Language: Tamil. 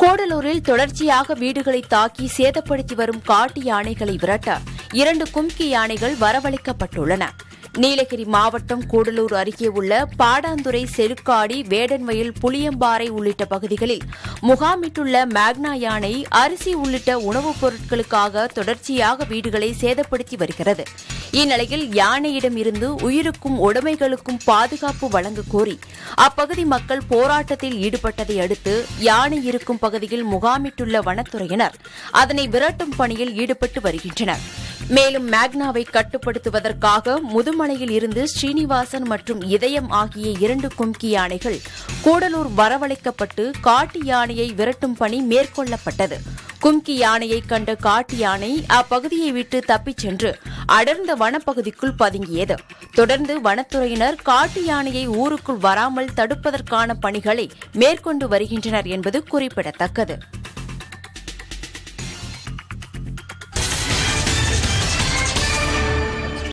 கூடலூரில் தொடர்ச்சியாக வீடுகளை தாக்கி சேதப்படுத்தி வரும் காட்டு யானைகளை விரட்ட இரண்டு கும்கி யானைகள் வரவழைக்கப்பட்டுள்ளன நீலகிரி மாவட்டம் கூடலூர் அருகே உள்ள பாடாந்துறை செருக்காடி வேடன்வயல் புளியம்பாறை உள்ளிட்ட பகுதிகளில் முகாமிட்டுள்ள மேக்னா யானை அரிசி உள்ளிட்ட உணவுப் பொருட்களுக்காக தொடர்ச்சியாக வீடுகளை சேதப்படுத்தி வருகிறது இந்நிலையில் யானையிடம் இருந்து உயிருக்கும் உடைமைகளுக்கும் பாதுகாப்பு வழங்க கோரி அப்பகுதி மக்கள் போராட்டத்தில் ஈடுபட்டதை அடுத்து யானை இருக்கும் பகுதியில் முகாமிட்டுள்ள வனத்துறையினர் அதனை விரட்டும் பணியில் ஈடுபட்டு வருகின்றனர் மேலும் மேக்னாவை கட்டுப்படுத்துவதற்காக முதுமலையில் இருந்து ஸ்ரீனிவாசன் மற்றும் இதயம் ஆகிய இரண்டு கும்கி யானைகள் கூடலூர் வரவழைக்கப்பட்டு காட்டு யானையை விரட்டும் பணி மேற்கொள்ளப்பட்டது கும்கி யானையை கண்ட காட்டு யானை அப்பகுதியை விட்டு தப்பிச் சென்று அடர்ந்த வனப்பகுதிக்குள் பதுங்கியது தொடர்ந்து வனத்துறையினர் காட்டு யானையை ஊருக்குள் வராமல் தடுப்பதற்கான பணிகளை மேற்கொண்டு வருகின்றனர் என்பது குறிப்பிடத்தக்கது